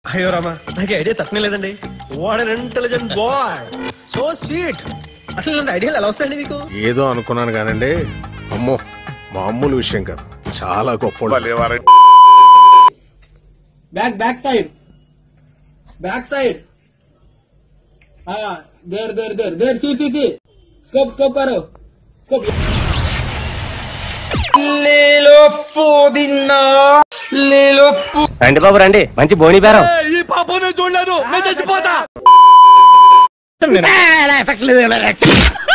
అయ్యో రామా నాకు ఐడియా తక్కువ లేదండి what an intelligent boy so sweet అసలు ఇలాంటి ఐడియాలు ఎలా వస్తాయండి మీకు ఏదో అనుకున్నాను కానండి అమ్మో మామూలు విషయం కాదు చాలా గొప్ప back back side back side हाँ देर देर देर देर सी सी सी स्कोप स्कोप करो स्कोप రండి బాబు రండి మంచి బోని బేరం ఈ పాపనే చూడలేదు నేను చచ్చిపోతా ఎఫెక్ట్ లేదు